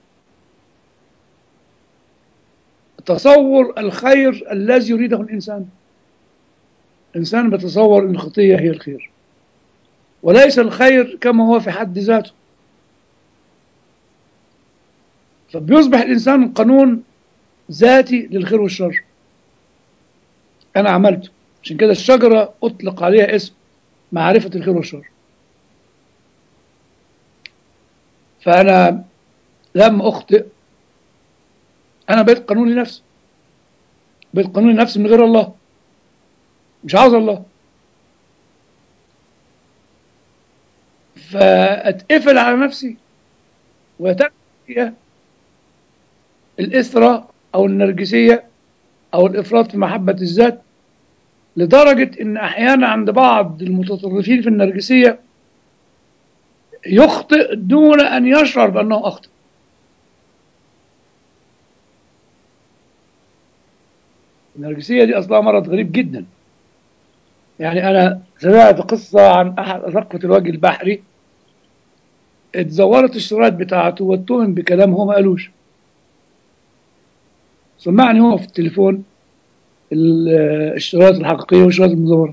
تصور الخير الذي يريده الإنسان الإنسان بيتصور أن الخطية هي الخير وليس الخير كما هو في حد ذاته فبيصبح الإنسان قانون ذاتي للخير والشر أنا عملته عشان كده الشجرة أطلق عليها اسم معرفة الخير والشر فأنا لما أخطئ أنا بقيت قانون لنفسي بقيت قانون لنفسي من غير الله مش عاوز الله فأتقفل على نفسي وتبقى الإثرة أو النرجسية أو الإفراط في محبة الذات لدرجة إن أحيانا عند بعض المتطرفين في النرجسية يخطئ دون أن يشعر بأنه أخطأ النرجسية دي أصلها مرض غريب جدا يعني أنا سمعت قصة عن أحد أثقفة الوجه البحري اتزورت الشرايط بتاعته واتهم بكلام هو ما قالوش سمعني هو في التليفون الشرايط الحقيقية والشرايط المزورة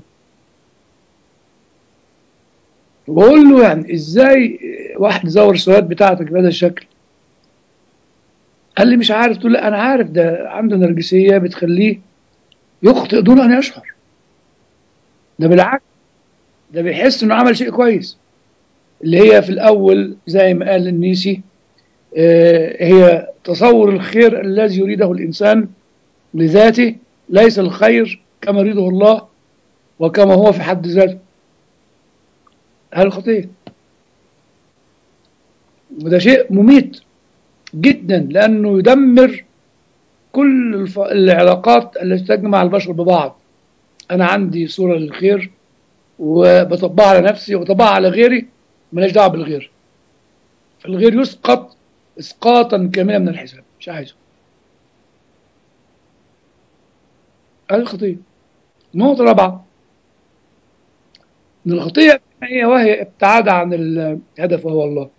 بقول له يعني ازاي واحد يزور الشرايط بتاعتك بهذا الشكل قال لي مش عارف تقول لا انا عارف ده عنده نرجسيه بتخليه يخطئ دون ان يشعر ده بالعكس ده بيحس انه عمل شيء كويس اللي هي في الاول زي ما قال النيسي آه، هي تصور الخير الذي يريده الانسان لذاته ليس الخير كما يريده الله وكما هو في حد ذاته هذا الخطية وده شيء مميت جدا لأنه يدمر كل الف... العلاقات التي تجمع البشر ببعض أنا عندي صورة للخير وبطبقها على نفسي وبطبقها على غيري ماليش دعوة بالغير فالغير يسقط إسقاطا كاملا من الحساب مش عايزه هذه الخطية النقطة الرابعة إن الخطية هي وهي ابتعاد عن الهدف وهو الله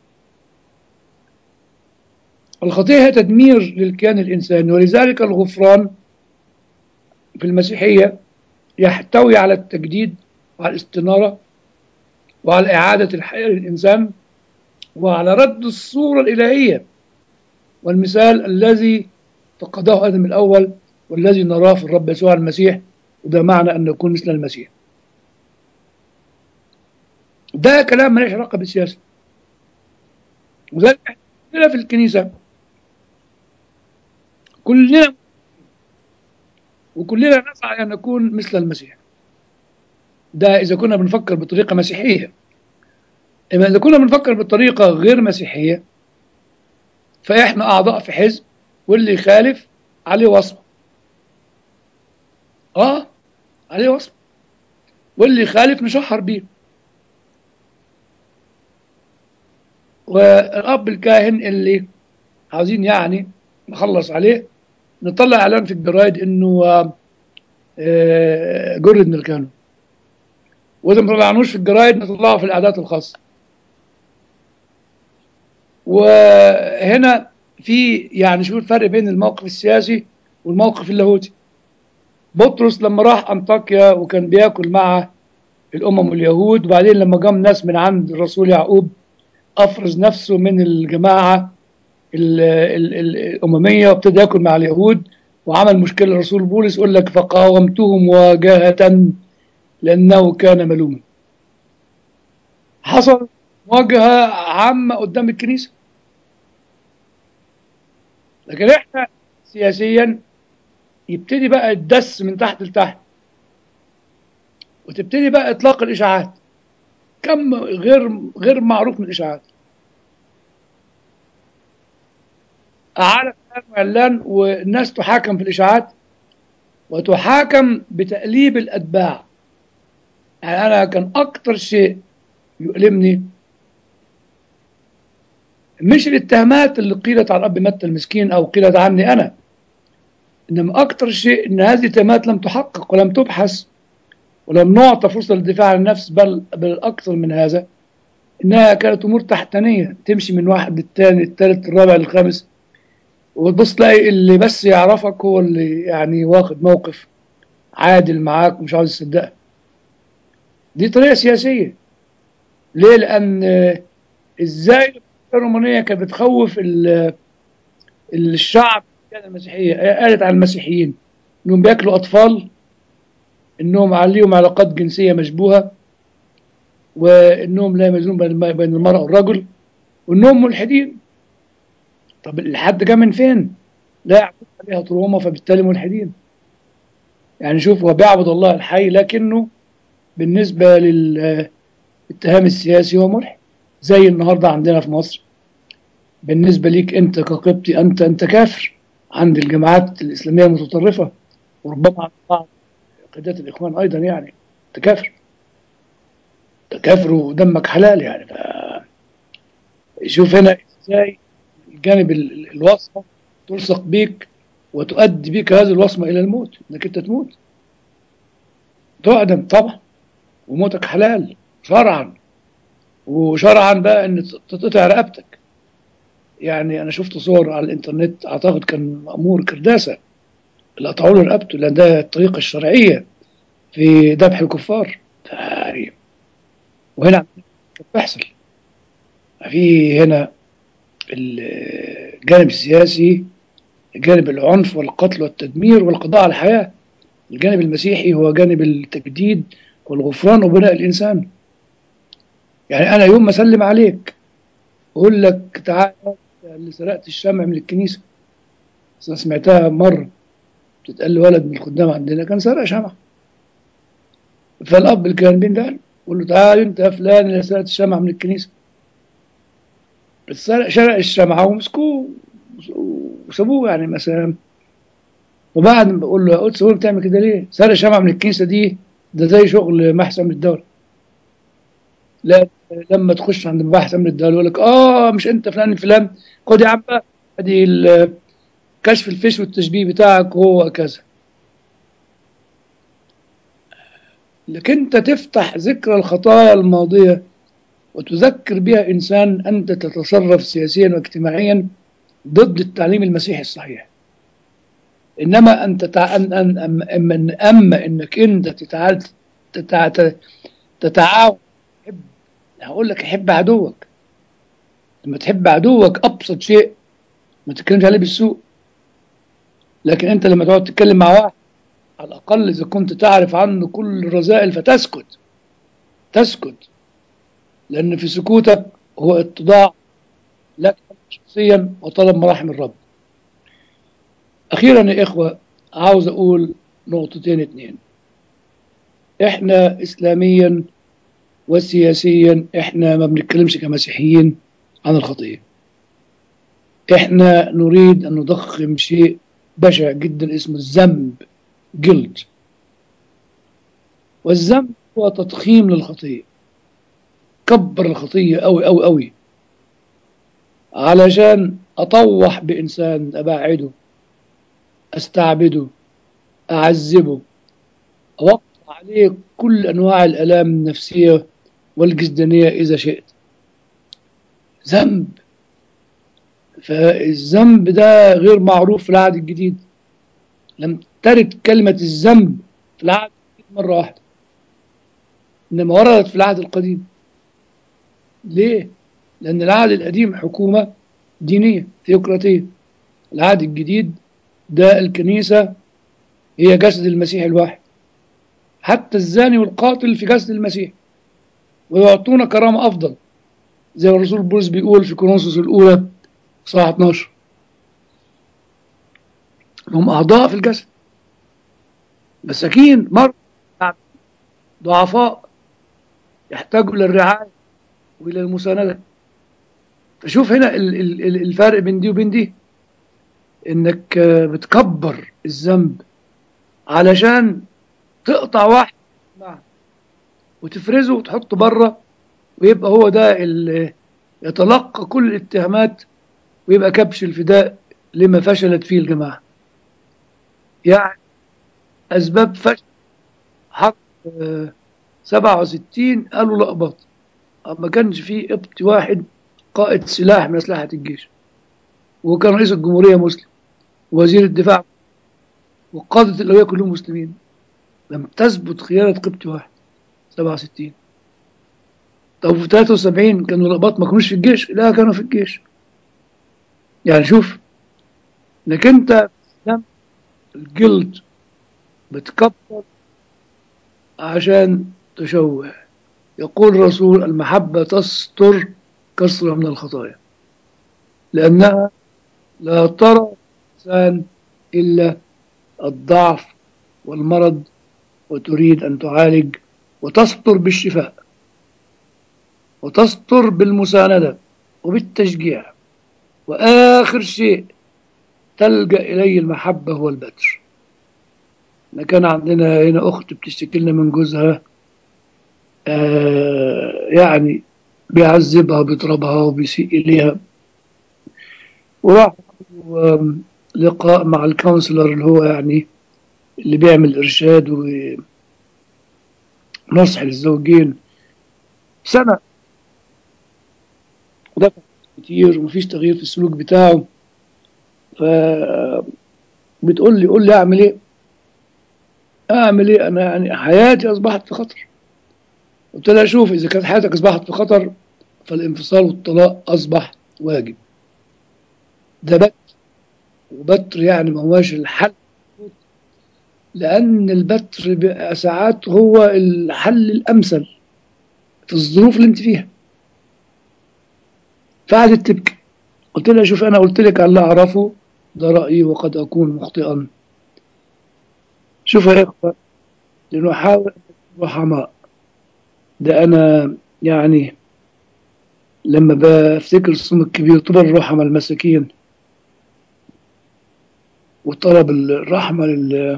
الخطية هي تدمير للكيان الإنساني ولذلك الغفران في المسيحية يحتوي على التجديد وعلى الاستنارة وعلى إعادة الحياة للإنسان وعلى رد الصورة الإلهية والمثال الذي فقده آدم الأول والذي نراه في الرب يسوع المسيح وده معنى أن نكون مثل المسيح ده كلام ماليش علاقة بالسياسة وذلك كلنا في الكنيسة كلنا وكلنا نسعى أن نكون مثل المسيح ده إذا كنا بنفكر بطريقة مسيحية إما إذا كنا بنفكر بطريقة غير مسيحية فإحنا أعضاء في حزب واللي يخالف عليه وصمة آه عليه وصمة واللي يخالف نشهر بيه والأب الكاهن اللي عاوزين يعني نخلص عليه نطلع إعلان في الجرايد إنه آه، جرد من الكهنة وإذا ما طلعنوش في الجرايد نطلعه في الإعداد الخاصة وهنا في يعني شو الفرق بين الموقف السياسي والموقف اللاهوتي بطرس لما راح أنطاكيا وكان بياكل مع الأمم واليهود وبعدين لما قام ناس من عند الرسول يعقوب أفرز نفسه من الجماعة ال ال ال الأممية وابتدى ياكل مع اليهود وعمل مشكلة الرسول بولس يقول لك فقاومتهم مواجهة لأنه كان ملوما حصل مواجهة عامة قدام الكنيسة لكن احنا سياسيا يبتدي بقى الدس من تحت لتحت وتبتدي بقى اطلاق الاشاعات كم غير غير معروف من الاشاعات اعلى اعلان والناس تحاكم في الاشاعات وتحاكم بتأليب الاتباع يعني انا كان اكتر شيء يؤلمني مش الاتهامات اللي قيلت على الاب متى المسكين او قيلت عني انا انما اكتر شيء ان هذه الاتهامات لم تحقق ولم تبحث ولم نعطى فرصه للدفاع عن النفس بل بل اكثر من هذا انها كانت امور تحتانيه تمشي من واحد للثاني الثالث الرابع للخامس وتبص تلاقي اللي بس يعرفك هو اللي يعني واخد موقف عادل معاك ومش عاوز يصدقك دي طريقه سياسيه ليه لان ازاي الرومانيه كانت بتخوف الشعب كان المسيحيه قالت على المسيحيين انهم بياكلوا اطفال انهم عليهم علاقات جنسيه مشبوهه وانهم لا يميزون بين المراه والرجل وانهم ملحدين طب الحد جه من فين؟ لا يعبد عليها تروما فبالتالي ملحدين يعني شوف هو بيعبد الله الحي لكنه بالنسبه للاتهام السياسي هو ملحد زي النهارده عندنا في مصر بالنسبه ليك انت كقبطي انت انت كافر عند الجماعات الاسلاميه المتطرفه وربما عند بعض قيادات الاخوان ايضا يعني انت كافر انت كافر ودمك حلال يعني ف شوف هنا ازاي الجانب الوصمه تلصق بيك وتؤدي بك هذه الوصمه الى الموت انك انت تموت تعدم طبعا وموتك حلال شرعا وشرعا بقى ان تتقطع رقبتك يعني انا شفت صور على الانترنت اعتقد كان مامور كرداسه اللي قطعوا له رقبته لان ده الطريقه الشرعيه في ذبح الكفار يعني وهنا كانت بتحصل في هنا الجانب السياسي جانب العنف والقتل والتدمير والقضاء على الحياة الجانب المسيحي هو جانب التجديد والغفران وبناء الإنسان يعني أنا يوم ما أسلم عليك أقول لك تعالى اللي سرقت الشمع من الكنيسة بس أنا سمعتها مرة بتتقال لي ولد من الخدام عندنا كان سرق شمع فالأب اللي كان بين ده قول له تعال أنت يا فلان اللي سرقت الشمع من الكنيسة بس سرق شرق الشمعة ومسكوه وسابوه يعني مثلا وبعد ما بقول له يا قدس هو بتعمل كده ليه؟ سرق شمعة من الكنيسة دي ده زي شغل محسن من الدولة لا لما تخش عند مباحث امن الدوله يقول لك اه مش انت فلان الفلان خد يا عم بقى ادي ال- كشف الفيش والتشبيه بتاعك هو كذا لكن انت تفتح ذكرى الخطايا الماضيه وتذكر بها انسان انت تتصرف سياسيا واجتماعيا ضد التعليم المسيحي الصحيح انما انت تع... أن... أن... أم... أم... اما انك انت تتعال... تتع... تتعاون تحب هقول لك حب عدوك لما تحب عدوك ابسط شيء ما تتكلمش عليه بالسوء لكن انت لما تقعد تتكلم مع واحد على الاقل اذا كنت تعرف عنه كل الرذائل فتسكت تسكت لان في سكوتك هو اتضاع لك شخصيا وطلب مراحم الرب اخيرا يا اخوه عاوز اقول نقطتين اتنين احنا اسلاميا وسياسيا احنا ما بنتكلمش كمسيحيين عن الخطيه احنا نريد ان نضخم شيء بشع جدا اسمه الذنب جلد والذنب هو تضخيم للخطيه كبر الخطيه قوي قوي قوي علشان اطوح بانسان ابعده استعبده اعذبه اوقع عليه كل انواع الالام النفسيه والجسدانيه اذا شئت ذنب فالذنب ده غير معروف في العهد الجديد لم ترد كلمة الذنب في العهد الجديد مرة واحدة إنما وردت في العهد القديم ليه؟ لأن العهد القديم حكومة دينية ثيوقراطية العهد الجديد ده الكنيسة هي جسد المسيح الواحد حتى الزاني والقاتل في جسد المسيح ويعطونا كرامة أفضل زي ما الرسول بولس بيقول في كورنثوس الأولى صح 12 هم أعضاء في الجسد مساكين مرضى ضعفاء يحتاجوا إلى الرعاية وإلى المساندة فشوف هنا ال- ال- ال- الفرق بين دي وبين دي إنك آه، بتكبر الذنب علشان تقطع واحد معه وتفرزه وتحطه بره ويبقى هو ده اللي يتلقى كل الاتهامات ويبقى كبش الفداء لما فشلت فيه الجماعة يعني أسباب فشل حرب آه، 67 قالوا لقبط ما كانش فيه قبط واحد قائد سلاح من أسلحة الجيش وكان رئيس الجمهورية مسلم ووزير الدفاع وقادة الأولياء كلهم مسلمين لم تثبت خيانة قبطي واحد 67 طب في 73 كانوا لقباط ما كانوش في الجيش لا كانوا في الجيش يعني شوف انك انت دم الجلد بتكبر عشان تشوه يقول الرسول المحبة تستر كثرة من الخطايا لأنها لا ترى الإنسان إلا الضعف والمرض وتريد أن تعالج وتستر بالشفاء وتستر بالمساندة وبالتشجيع وآخر شيء تلجأ إليه المحبة هو البتر إحنا كان عندنا هنا أخت بتشتكي لنا من جوزها آه يعني بيعذبها بيضربها وبيسيء إليها وراح لقاء مع الكونسلر اللي هو يعني اللي بيعمل إرشاد ونصح للزوجين سنة ودفع كتير ومفيش تغيير في السلوك بتاعه ف بتقول لي قول لي اعمل ايه اعمل ايه انا يعني حياتي اصبحت في خطر قلت لها شوف اذا كانت حياتك اصبحت في خطر فالانفصال والطلاق اصبح واجب ده بتر وبتر يعني ما هواش الحل لأن البتر بيبقى ساعات هو الحل الأمثل في الظروف اللي أنت فيها فقعدت تبكي قلت لها شوف أنا قلت لك على اللي أعرفه ده رأيي وقد أكون مخطئا شوف يا إخوة لنحاول رحماء ده أنا يعني لما بفتكر الصوم الكبير طول الرحمة المساكين وطلب الرحمة لل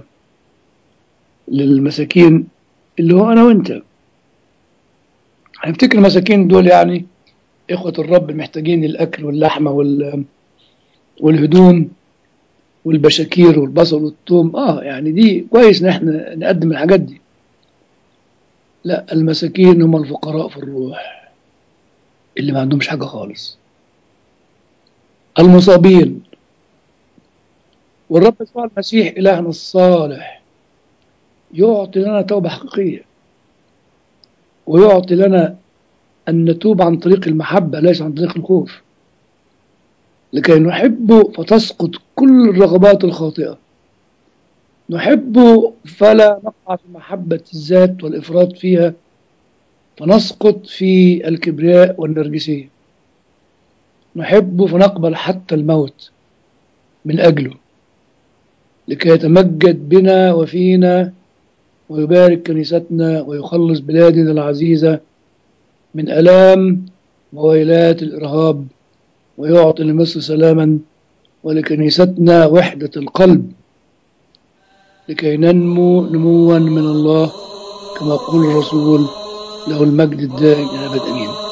للمساكين اللي هو أنا وأنت هنفتكر المساكين دول يعني إخوة الرب محتاجين الأكل واللحمة وال والهدوم والبشاكير والبصل والثوم اه يعني دي كويس ان احنا نقدم الحاجات دي لا المساكين هم الفقراء في الروح اللي ما عندهمش حاجة خالص المصابين والرب يسوع المسيح إلهنا الصالح يعطي لنا توبة حقيقية ويعطي لنا أن نتوب عن طريق المحبة ليس عن طريق الخوف لكي نحبه فتسقط كل الرغبات الخاطئة نحبه فلا نقع في محبة الذات والإفراط فيها فنسقط في الكبرياء والنرجسية نحبه فنقبل حتى الموت من أجله لكي يتمجد بنا وفينا ويبارك كنيستنا ويخلص بلادنا العزيزة من ألام وويلات الإرهاب ويعطي لمصر سلاما ولكنيستنا وحدة القلب لكي ننمو نموا من الله كما يقول الرسول له المجد الدائم إلى أبد أمين